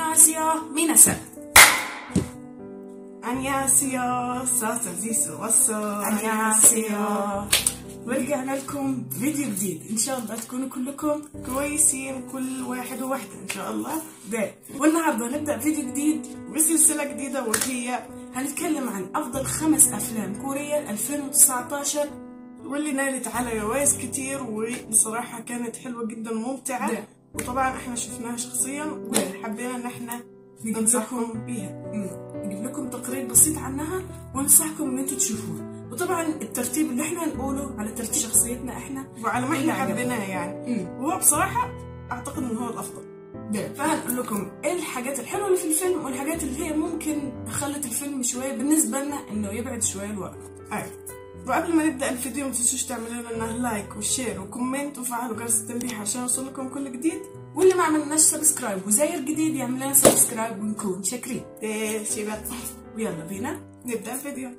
안녕하세요, 미나상. 안녕하세요 ساسا زيسو وصو 안녕하세요. ورجعنا لكم فيديو جديد ان شاء الله تكونوا كلكم كويسين كل واحد وواحدة إن شاء الله ده والنهارده نبدا فيديو جديد وسلسلة جديدة وهي هنتكلم عن افضل خمس افلام كورية 2019 واللي نالت على جوائز كتير وبصراحة كانت حلوة جدا وممتعة ده. وطبعا احنا شفناها شخصيا وحبينا ان احنا ننصحكم ننصحكم بيها مم. نجيب لكم تقرير بسيط عنها وننصحكم ان انتوا تشوفوها وطبعا الترتيب اللي احنا هنقوله على ترتيب شخصيتنا احنا وعلى ما اللي احنا عجبنا. حبيناها يعني مم. وهو بصراحة اعتقد ان هو الافضل ده فهنقول لكم ايه الحاجات الحلوه اللي في الفيلم والحاجات اللي هي ممكن خلت الفيلم شويه بالنسبه لنا انه يبعد شويه الوقت أيوة. وقبل ما نبدا الفيديو ما تنسوش تعملوا لنا لايك وشير وكومنت وفعلوا جرس التنبيه عشان يوصل لكم كل جديد واللي ما عملناش سبسكرايب وزاير جديد يعمل لنا سبسكرايب ونكون شاكرين ده شباب ويلا بينا نبدا الفيديو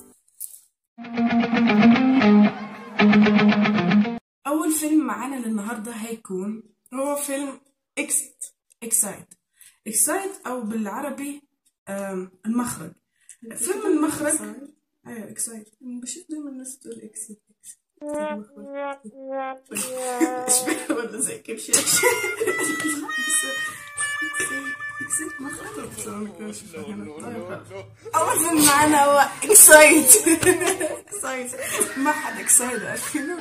اول فيلم معانا للنهارده هيكون هو فيلم اكسيت اكسايد اكسايد او بالعربي آم، المخرج فيلم المخرج ايوه اكسايت بشوف دايما الناس تقول اكسيت اكسيت اشبه ولا زي كيف شيء اكسيت ما خطر بس انا ما كنتش فاهمة. طيب خلاص. اول فيلم معانا هو اكسايد اكسايت ما حد اكسايت عارفينه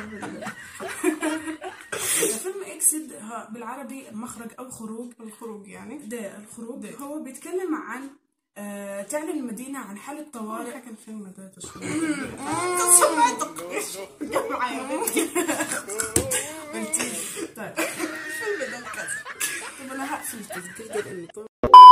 فيلم اكسيد هو بالعربي المخرج او خروج الخروج يعني ده الخروج هو بيتكلم عن آه تعلن المدينة عن حالة طوارئ حكى الفيلم ده تشويه سمعتك معايا قلتي طيب الفيلم ده كذا طب انا هقفل تذكرتي لانه طول.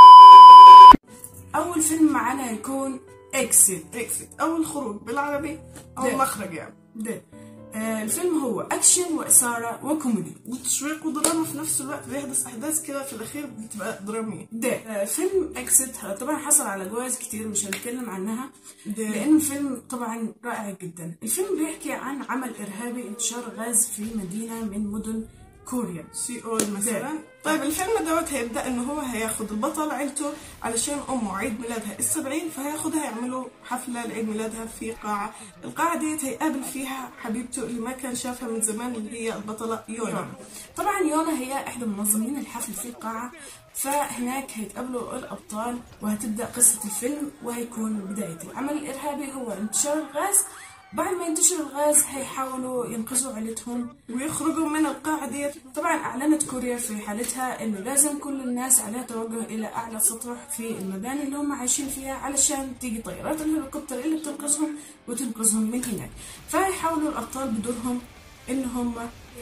اول فيلم معانا هيكون اكسيد اكسيت او الخروج بالعربي او ده. المخرج يعني ده آه الفيلم هو اكشن واثاره وكوميدي وتشويق ودراما في نفس الوقت بيحدث احداث كده في الاخير بتبقى دراميه ده آه فيلم اكسيد طبعا حصل على جوائز كتير مش هنتكلم عنها ده. لان الفيلم طبعا رائع جدا الفيلم بيحكي عن عمل ارهابي انتشار غاز في مدينه من مدن كوريا سيول مثلا طيب الفيلم دوت هيبدا ان هو هياخد البطل عيلته علشان امه عيد ميلادها السبعين فهياخدها يعملوا حفله لعيد ميلادها في قاعه القاعه ديت هيقابل فيها حبيبته اللي ما كان شافها من زمان اللي هي البطله يونا طبعا يونا هي احدى منظمين الحفل في القاعه فهناك هيتقابلوا الابطال وهتبدا قصه الفيلم وهيكون بدايه العمل الارهابي هو انتشار الغاز بعد ما ينتشر الغاز هيحاولوا ينقذوا عيلتهم ويخرجوا من القاعه ديت طبعا اعلنت كوريا في حالتها انه لازم كل الناس عليها توجه الى اعلى سطح في المباني اللي هم عايشين فيها علشان تيجي طيارات الهليكوبتر اللي بتنقذهم وتنقذهم من هناك فهيحاولوا الابطال بدورهم ان هم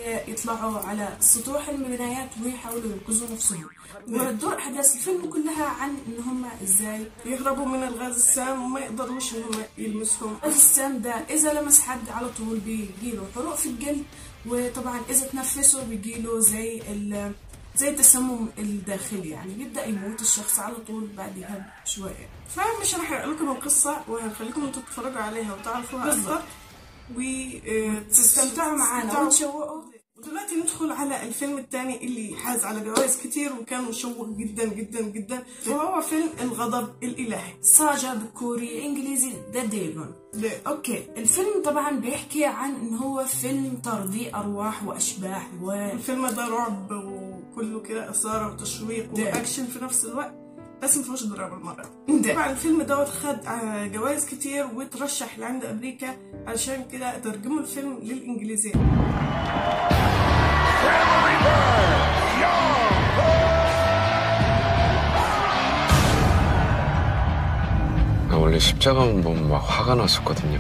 يطلعوا على سطوح المبنيات ويحاولوا ينقذوا نفسهم وتدور احداث الفيلم كلها عن ان هم ازاي يهربوا من الغاز السام وما يقدروش ان هم يلمسهم السام ده اذا لمس حد على طول بيجيله حروق في الجلد وطبعا اذا تنفسه بيجيله زي ال زي التسمم الداخلي يعني بيبدا يموت الشخص على طول بعدها شويه فمش هنحرق لكم القصه وهنخليكم انتوا تتفرجوا عليها وتعرفوها بالظبط. اكتر وتستمتعوا تستمتعوا معانا وتشوقوا ودلوقتي ندخل على الفيلم الثاني اللي حاز على جوائز كتير وكان مشوق جدا جدا جدا وهو فيلم الغضب الالهي ساجا بالكوري انجليزي ذا ديجون ده اوكي الفيلم طبعا بيحكي عن ان هو فيلم طردي ارواح واشباح و الفيلم ده رعب وكله كده اثاره وتشويق ده. واكشن في نفس الوقت بس ما فيهوش دراما المره ده. طبعا الفيلم دوت خد آه، جوائز كتير وترشح لعند امريكا علشان كده ترجموا الفيلم للانجليزيه 나 원래 십자가 보면 막 화가 났었거든요.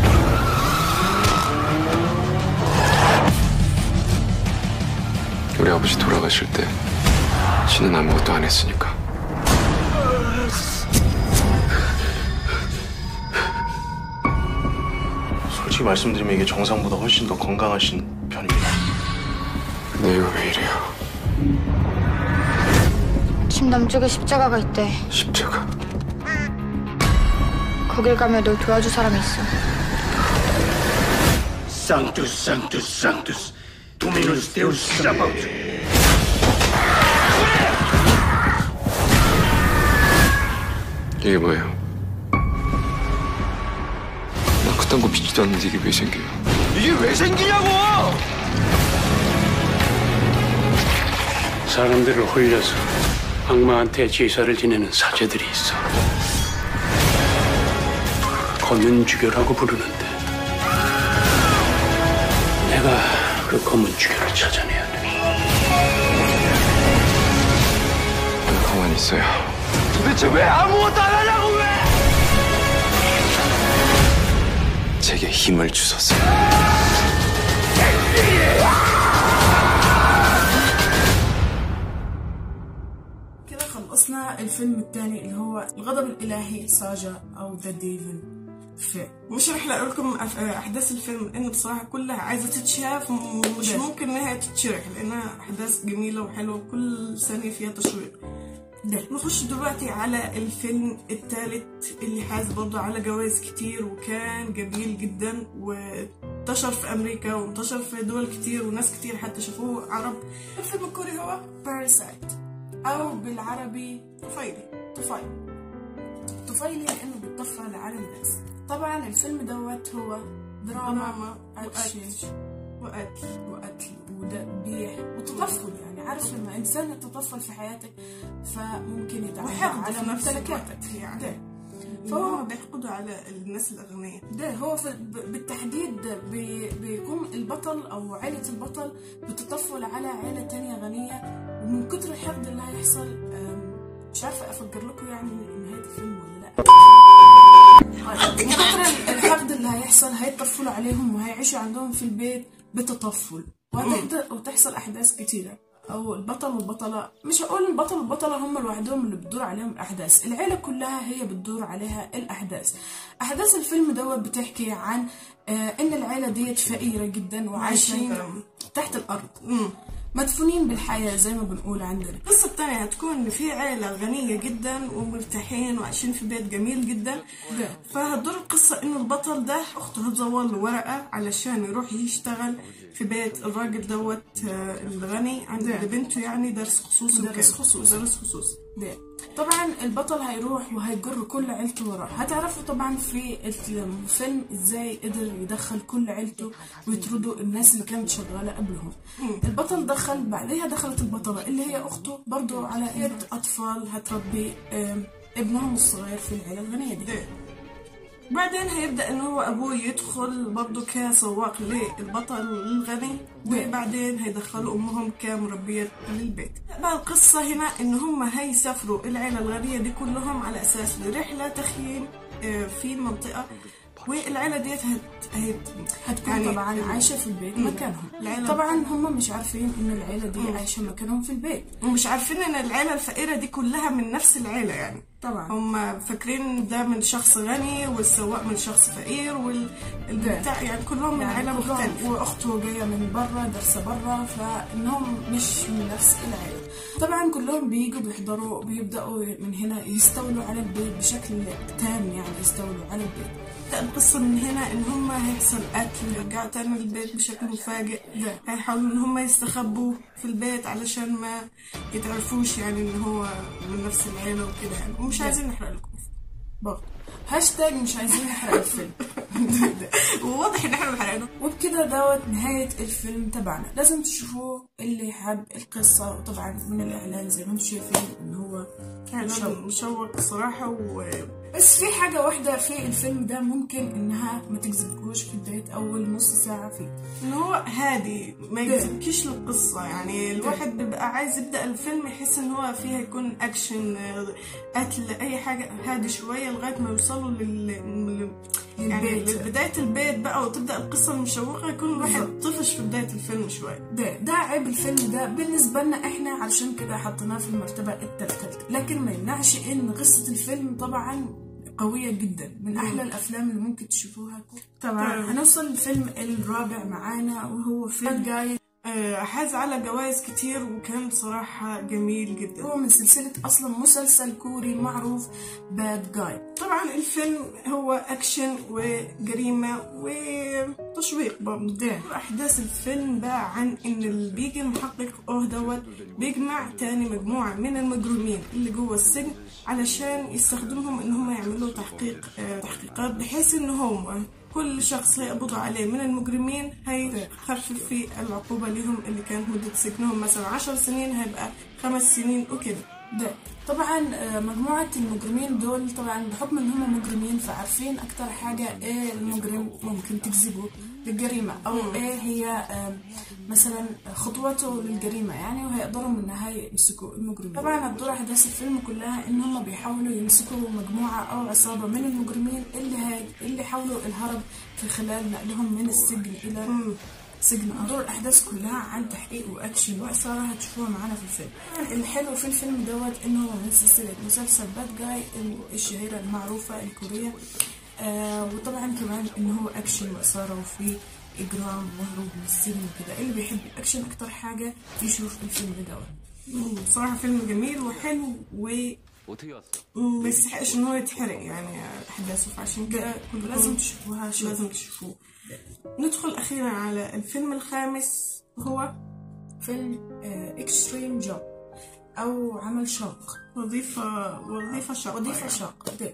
우리 아버지 돌아가실 때 신은 아무것도 안 했으니까. 솔직히 말씀드리면 이게 정상보다 훨씬 더 건강하신 편입니다. 근데 이거 왜 이래요? 집 남쪽에 십자가가 있대. 십자가. 거길 가면 널 도와줄 사람이 있어. Sanctus, Sanctus, Sanctus, Dominus Deus Sabaoth. 이게 뭐예요? 나 그딴 거 믿지도 않는데 이게 왜 생겨요? 이게 왜 생기냐고! 사람들을 홀려서 악마한테 제사를 지내는 사제들이 있어. 검은 주교라고 부르는데 내가 그 검은 주교를 찾아내야 돼. 왜 가만히 있어요? 도대체 왜 아무것도 안 하냐고 왜! 제게 힘을 주소서. كده خلصنا الفيلم الثاني اللي هو الغضب الإلهي ساجا أو ذا ديفل في مش رح اقول لكم أف- احداث الفيلم لان بصراحه كلها عايزه تتشاف ومش ده. ممكن انها تتشرح لانها احداث جميله وحلوه وكل ثانيه فيها تشويق ده نخش دلوقتي على الفيلم الثالث اللي حاز برضه على جوائز كتير وكان جميل جدا وانتشر في امريكا وانتشر في دول كتير وناس كتير حتى شافوه عرب الفيلم الكوري هو باراسايت أو بالعربي طفيلي طفيل طفيلي لأنه بيطفل على الناس طبعا الفيلم دوت هو دراما دراما أكشن وقتل وقتل وذبيح وتطفل يعني عارف لما إنسان يتطفل في حياتك فممكن يتعدى وحقد على في نفس ممتلكاتك الوقت يعني ده فهو بيحقدوا على الناس الاغنياء ده هو في ب- بالتحديد بي بيكون البطل او عيلة البطل بتطفل على عيلة تانية غنية ومن كتر الحقد اللي هيحصل أم، مش عارفة افكر لكم يعني نهاية الفيلم ولا لا طيب، من كتر الحقد اللي هيحصل هيتطفلوا عليهم وهيعيشوا عندهم في البيت بتطفل وهتقدر وتحصل احداث كتيرة او البطل والبطلة مش هقول البطل والبطلة هم لوحدهم اللي بتدور عليهم الاحداث العيلة كلها هي بتدور عليها الاحداث احداث الفيلم دوت بتحكي عن آه ان العيلة ديت فقيرة جدا وعايشين عايشين. تحت الارض مدفونين بالحياة زي ما بنقول عندنا القصة التانية هتكون إن في عيلة غنية جدا ومرتاحين وعايشين في بيت جميل جدا ده. فهتدور القصة إنه البطل ده أخته هتزور له ورقة علشان يروح يشتغل في بيت الراجل دوت آه، الغني عند ده. بنته يعني درس خصوصي مدرس وكده. خصوصي. مدرس خصوصي ده طبعا البطل هيروح وهيجر كل عيلته وراه هتعرفوا طبعا في الفيلم ازاي قدر يدخل كل عيلته ويطردوا الناس اللي كانت شغاله قبلهم البطل دخل بعدها دخلت البطله اللي هي اخته برضو على يد اطفال هتربي آم، ابنهم الصغير في العيله الغنيه دي ده. بعدين هيبدأ إن هو أبوه يدخل برضه كسواق للبطل الغني وبعدين هيدخلوا أمهم كمربية للبيت بقى القصة هنا إن هم هيسافروا العيلة الغنية دي كلهم على أساس لرحلة تخييم آه، في منطقة والعيلة ديت هت... هت... هتكون يعني- طبعا عايشه في البيت مكانهم العيلة- طبعا هم مش عارفين ان العيله دي عايشه مكانهم في البيت ومش عارفين إن العيلة الفقيرة دي كلها من نفس العيلة يعني طبعا هم فاكرين ده من شخص غني والسواق من شخص فقير والبتاع يعني كلهم من عيلة كلهم- مختلفة واخته جايه من برا درسه برا فانهم مش من نفس العيله طبعا كلهم بيجوا بيحضروا بيبداوا من هنا يستولوا على البيت بشكل تام يعني يستولوا على البيت تبدأ القصة من هنا إن هم هيحصل قتل يرجعوا تاني البيت بشكل مفاجئ ده. هيحاولوا إن هم يستخبوا في البيت علشان ما يتعرفوش يعني إن هو من نفس العيلة وكده يعني ومش ده. عايزين نحرق لكم برضه هاشتاج مش عايزين نحرق الفيلم وواضح إن إحنا حرقنا وبكده دوت نهاية الفيلم تبعنا لازم تشوفوه اللي حاب القصة وطبعا من الإعلان زي ما انتم شايفين إن هو إعلان مشوق الصراحة و بس في حاجة واحدة في الفيلم ده ممكن إنها ما تجذبكوش في بداية أول نص ساعة فيه إن هو هادي ما ده. يجذبكيش للقصة يعني الواحد بيبقى عايز يبدأ الفيلم يحس إن هو فيه يكون أكشن آه، قتل أي حاجة هادي شوية لغاية ما يوصلوا لل لل- يعني للبيت. لبداية البيت بقى وتبدأ القصة المشوقة يكون الواحد طفش في بداية الفيلم شوية ده ده عيب الفيلم ده بالنسبة لنا احنا علشان كده حطيناه في المرتبة التالتة لكن ما يمنعش ان قصة الفيلم طبعا قوية جدا من أحلى الأفلام اللي ممكن تشوفوها طبعا طبعاً. هنوصل للفيلم الرابع معانا وهو فيلم جاي آه، حاز على جوائز كتير وكان بصراحة جميل جدا هو من سلسلة أصلا مسلسل كوري معروف باد جاي طبعا الفيلم هو أكشن وجريمة وتشويق برضه ده. أحداث الفيلم بقى عن إن اللي بيجي المحقق أوه دوت بيجمع تاني مجموعة من المجرمين اللي جوه السجن علشان يستخدمهم إن هم يعملوا تحقيق آه، تحقيقات بحيث إن هم كل شخص هيقبضوا عليه من المجرمين هيخفف في العقوبة لهم اللي كانت مدة سجنهم مثلا عشر سنين هيبقى خمس سنين وكده ده طبعا آه، مجموعة المجرمين دول طبعا بحكم ان هم مجرمين فعارفين اكتر حاجة ايه المجرم ممكن تجذبه للجريمة او ايه هي آه، مثلا خطوته للجريمة يعني وهيقدروا من النهاية يمسكوا المجرمين طبعا هتدور احداث الفيلم كلها ان هم بيحاولوا يمسكوا مجموعة او عصابة من المجرمين اللي هاي اللي حاولوا الهرب في خلال نقلهم من السجن الى سجن دور الأحداث كلها عن تحقيق وأكشن وإثارة هتشوفوها معانا في الفيلم الحلو في الفيلم دوت إنه هو من سلسلة مسلسل باد جاي الشهيرة المعروفة الكورية آه وطبعا كمان إنه هو أكشن وإثارة وفي إجرام وهروب من السجن وكده اللي بيحب الأكشن أكتر حاجة يشوف الفيلم دوت مم، بصراحة فيلم جميل وحلو و 어떻게 왔어? مم، ما يستحقش ان هو يتحرق يعني احداثه فعشان كده كلكم لازم تشوفوها شوف. لازم تشوفوه ندخل اخيرا على الفيلم الخامس هو فيلم اكستريم جوب أو عمل شاق وظيفة وظيفة شاقة وظيفة يعني. شاقة ده.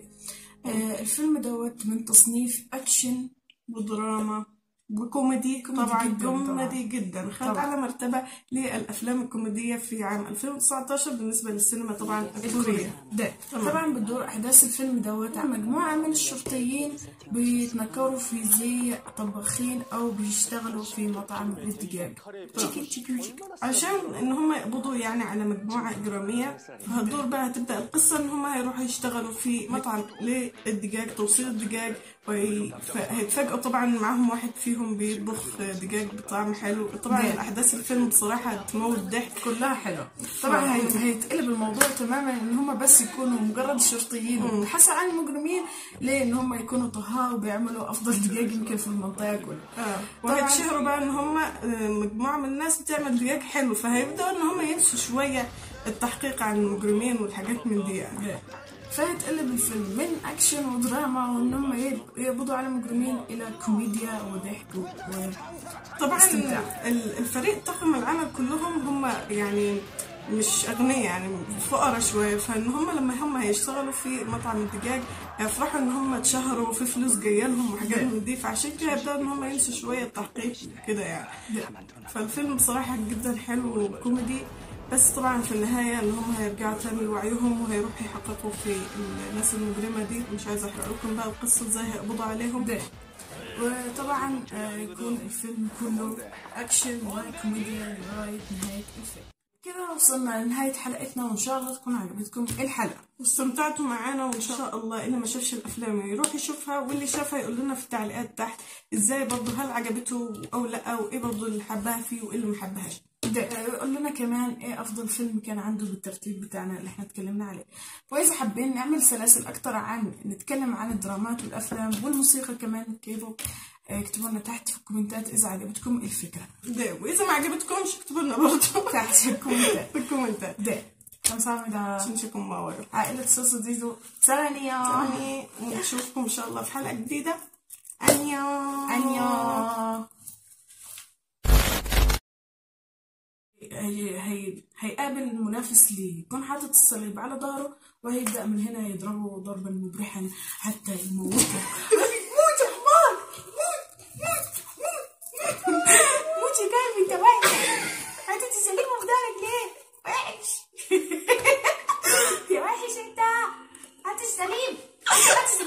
آه الفيلم دوت من تصنيف أكشن ودراما وكوميدي كوميدي طبعا جداً كوميدي جدا خد طبعاً. على مرتبة للأفلام الكوميدية في عام 2019 بالنسبة للسينما طبعا الكورية ده طبعا بتدور احداث الفيلم دوت عن مجموعه من الشرطيين بيتنكروا في زي طباخين او بيشتغلوا في مطعم للدجاج تشيكي تشيكي تشيكي. عشان ان هم يقبضوا يعني على مجموعة إجرامية فهتدور بقى هتبدأ القصة ان هم هيروحوا يشتغلوا في مطعم للدجاج توصيل الدجاج وهيتفاجئوا طبعا معاهم واحد فيهم بيطبخ دجاج بطعم حلو طبعا ده. الأحداث الفيلم بصراحة تموت ضحك كلها حلوه طبعا هي- هيتقلب الموضوع تماما ان هم بس يكونوا مجرد شرطيين وبحثوا عن المجرمين ليه ان هم يكونوا طهاه وبيعملوا افضل دجاج يمكن في المنطقه كلها اه طبعاً. وهيتشهروا بقى ان هم آه، مجموعه من الناس بتعمل دجاج حلو فهيبداوا ان هم ينسوا شويه التحقيق عن المجرمين والحاجات من دي يعني فهتقلب الفيلم من اكشن ودراما وان هم يب- يقبضوا على مجرمين الى كوميديا وضحك و... و... طبعا استمتاع. ال- الفريق طاقم العمل كلهم هم يعني مش اغنياء يعني فقراء شويه فان هم لما هم هيشتغلوا في مطعم الدجاج هيفرحوا ان هم اتشهروا وفي فلوس جايه لهم وحاجات من دي فعشان كده يبداوا ان هم ينسوا شويه التحقيق كده يعني فالفيلم بصراحه جدا حلو وكوميدي بس طبعا في النهاية ان هم هيرجعوا تاني لوعيهم وهيروحوا يحققوا في الناس المجرمة دي مش عايزة احرق لكم بقى القصة ازاي هيقبضوا عليهم ده وطبعا آه، يكون الفيلم كله اكشن وكوميديا لغايه نهايه الفيلم كده وصلنا لنهايه حلقتنا وان شاء الله تكون عجبتكم الحلقه واستمتعتوا معانا وان شاء الله اللي ما شافش الافلام يروح يشوفها واللي شافها يقول لنا في التعليقات تحت ازاي برضه هل عجبته او لا وايه برضه اللي حبها فيه وايه اللي ما حبهاش ده آه، قول لنا كمان ايه افضل فيلم كان عنده بالترتيب بتاعنا اللي احنا اتكلمنا عليه واذا حابين نعمل سلاسل اكتر عن نتكلم عن الدرامات والافلام والموسيقى كمان الكيبوب آه، اكتبوا لنا تحت في الكومنتات اذا عجبتكم الفكره ده واذا ما عجبتكمش اكتبوا لنا برضه تحت في الكومنتات في الكومنتات ده 감사합니다. نشوفكم مع بعض عائلة سوسو ديزو سلامية يعني نشوفكم ان شاء الله في حلقة جديدة انيو 안녕 هي هي هيقابل المنافس ليه يكون حاطط الصليب على ظهره وهيبدأ من هنا يضربه ضربا مبرحا حتى يموته موت يا حمار موت موت موت موت يا كلب انت وحش حاطط الصليب في ظهرك ليه وحش يا وحش انت هات الصليب هات الصليب